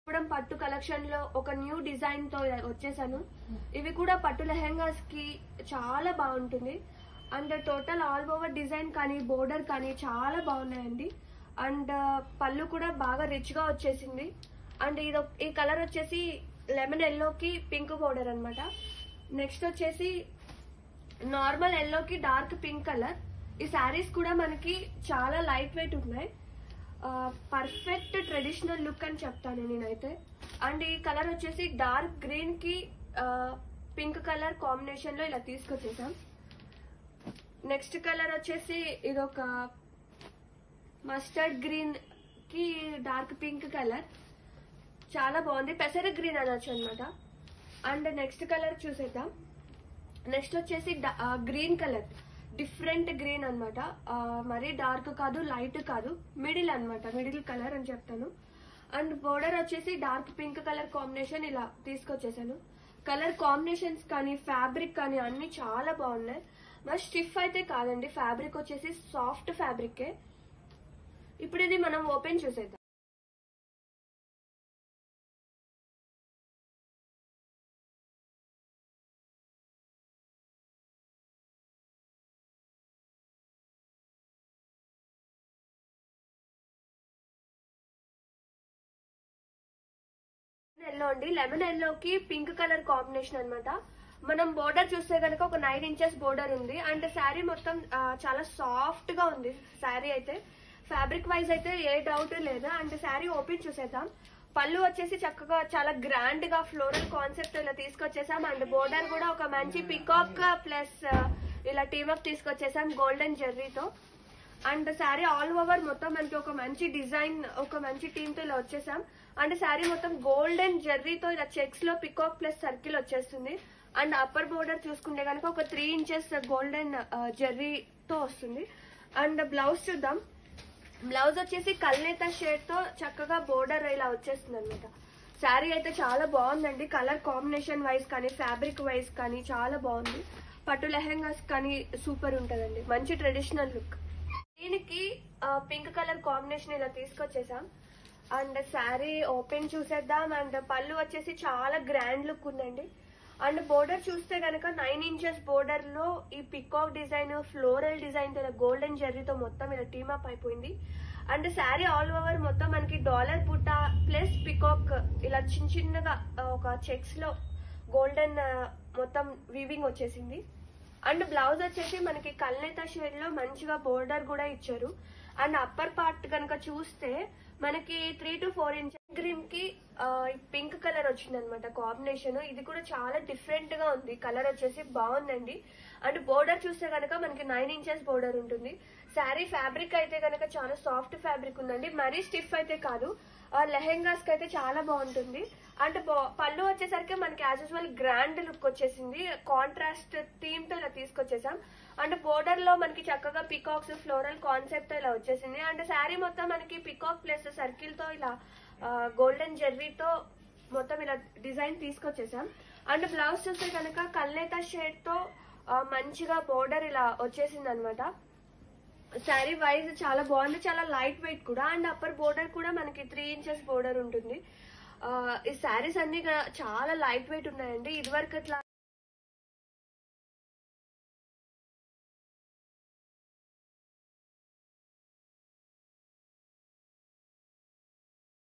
కూడా పట్టు కలెక్షన్ లో ఒక న్యూ డిజైన్ తో వచ్చేసాను ఇవి కూడా పట్టు లెహెంగాస్ కి చాలా బాగుంటుంది and total all over design కానీ బోర్డర్ కానీ చాలా బాగున్నాయండి అండ్ పళ్ళు కూడా బాగా రిచ్ గా వచ్చేసింది అండ్ ఇది ఈ కలర్ వచ్చేసి లెమన్ ఎల్లోకి పింక్ బోర్డర్ అన్నమాట నెక్స్ట్ వచ్చేసి నార్మల్ ఎల్లోకి డార్క్ పింక్ కలర్ ఈ శారీస్ కూడా మనకి చాలా లైట్ వెయిట్ ఉన్నాయి పర్ఫెక్ట్ ట్రెడిషనల్ లుక్ అని చెప్తాను నేనైతే అండ్ ఈ కలర్ వచ్చేసి డార్క్ గ్రీన్ కి పింక్ కలర్ కాంబినేషన్ లో ఇలా తీసుకొచ్చేసాం నెక్స్ట్ కలర్ వచ్చేసి ఇది ఒక మస్టర్డ్ గ్రీన్ కి డార్క్ పింక్ కలర్ చాలా బాగుంది పెసర గ్రీన్ అనొచ్చు అనమాట అండ్ నెక్స్ట్ కలర్ చూసేద్దాం నెక్స్ట్ వచ్చేసి గ్రీన్ కలర్ డిఫరెంట్ గ్రీన్ అనమాట మరీ డార్క్ కాదు లైట్ కాదు మిడిల్ అన్నమాట మిడిల్ కలర్ అని చెప్తాను అండ్ బోర్డర్ వచ్చేసి డార్క్ పింక్ కలర్ కాంబినేషన్ ఇలా తీసుకొచ్చేసాను కలర్ కాంబినేషన్స్ కానీ ఫ్యాబ్రిక్ కానీ అన్ని చాలా బాగున్నాయి మరి స్టిఫ్ అయితే కాదండి ఫ్యాబ్రిక్ వచ్చేసి సాఫ్ట్ ఫ్యాబ్రికే ఇప్పుడు ఇది మనం ఓపెన్ చూసేద్దాం ఎల్లో అండి లెమన్ ఎల్లోకి పింక్ కలర్ కాంబినేషన్ అన్నమాట మనం బోర్డర్ చూస్తే కనుక ఒక నైన్ ఇంచెస్ బోర్డర్ ఉంది అండ్ శారీ మొత్తం ఆ, చాలా సాఫ్ట్ గా ఉంది శారీ అయితే ఫ్యాబ్రిక్ వైజ్ అయితే ఏ డౌట్ లేదు అండ్ శారీ ఓపెన్ చూసేద్దాం పళ్ళు వచ్చేసి చక్కగా చాలా గ్రాండ్ గా ఫ్లోరల్ కాన్సెప్ట్ ఇలా తీసుకొచ్చేసాం అండ్ బోర్డర్ కూడా ఒక మంచి పికాక్ ప్లస్ ఇలా టీమప్ తీసుకొచ్చేసాం గోల్డెన్ జెర్రీతో అండ్ శారీ ఆల్ ఓవర్ మొత్తం మనకి ఒక మంచి డిజైన్ ఒక మంచి టీమ్ తో ఇలా వచ్చేసాం అండ్ శారీ మొత్తం గోల్డెన్ జెర్రీతో ఇలా చెక్స్ లో పికాక్ ప్లస్ సర్కిల్ వచ్చేస్తుంది అండ్ అప్పర్ బోర్డర్ చూసుకుంటే కనుక ఒక త్రీ ఇంచెస్ గోల్డెన్ జెర్రీతో వస్తుంది అండ్ బ్లౌజ్ చూద్దాం బ్లౌజ్ వచ్చేసి కల్నేత షేడ్ తో చక్కగా బోర్డర్ ఇలా వచ్చేస్తుంది అనమాట శారీ అయితే చాలా బాగుందండి కలర్ కాంబినేషన్ వైజ్ కానీ ఫ్యాబ్రిక్ వైజ్ కానీ చాలా బాగుంది పట్టు లెహెంగాస్ కానీ సూపర్ ఉంటదండి మంచి ట్రెడిషనల్ లుక్ దీనికి పింక్ కలర్ కాంబినేషన్ ఇలా తీసుకొచ్చేసాం అండ్ శారీ ఓపెన్ చూసేద్దాం అండ్ పళ్ళు వచ్చేసి చాలా గ్రాండ్ లుక్ ఉందండి అండ్ బోర్డర్ చూస్తే గనక నైన్ ఇంచెస్ బోర్డర్ లో ఈ పికాక్ డిజైన్ ఫ్లోరల్ డిజైన్ తో గోల్డెన్ జెర్రీతో మొత్తం ఇలా టీమప్ అయిపోయింది అండ్ శారీ ఆల్ ఓవర్ మొత్తం మనకి డాలర్ బుట్ట ప్లస్ పికాక్ ఇలా చిన్న చిన్నగా ఆ, ఒక చెక్స్ లో గోల్డెన్ మొత్తం వీవింగ్ వచ్చేసింది అండ్ బ్లౌజ్ వచ్చేసి మనకి కల్నేత షేడ్ లో మంచిగా బోర్డర్ కూడా ఇచ్చారు అండ్ అప్పర్ పార్ట్ కనుక చూస్తే మనకి three to four inch green కి పింక్ కలర్ వచ్చింది అనమాట కాంబినేషన్ ఇది కూడా చాలా డిఫరెంట్ గా ఉంది కలర్ వచ్చేసి బాగుందండి అండ్ బోర్డర్ చూస్తే కనుక మనకి నైన్ ఇంచెస్ బోర్డర్ ఉంటుంది శారీ ఫ్యాబ్రిక్ అయితే కనుక చాలా సాఫ్ట్ ఫ్యాబ్రిక్ ఉందండి మరీ స్టిఫ్ అయితే కాదు లెహెంగాస్ కి అయితే చాలా బాగుంటుంది అంటే బో- పళ్ళు వచ్చేసరికి మనకి యాజ్ యూజువల్ గ్రాండ్ లుక్ వచ్చేసింది కాంట్రాస్ట్ థీమ్ తో ఇలా తీసుకొచ్చేసాం అండ్ బోర్డర్ లో మనకి చక్కగా పికాక్స్ ఫ్లోరల్ కాన్సెప్ట్ తో ఇలా వచ్చేసింది అండ్ శారీ మొత్తం మనకి పికాక్ ప్లస్ సర్కిల్ తో ఇలా గోల్డెన్ జెర్రీతో మొత్తం ఇలా డిజైన్ తీసుకొచ్చేసాం అండ్ బ్లౌజ్ చూస్తే కనుక కల్నేత షేడ్ తో ఆ, మంచిగా బోర్డర్ ఇలా వచ్చేసింది అనమాట శారీ వైజ్ చాలా బాగుంది చాలా లైట్ వెయిట్ కూడా అండ్ అప్పర్ బోర్డర్ కూడా మనకి త్రీ ఇంచెస్ బోర్డర్ ఉంటుంది ఆ, ఈ శారీస్ అన్ని కూడా చాలా లైట్ వెయిట్ ఉన్నాయండి ఇదివరకు ఇట్లా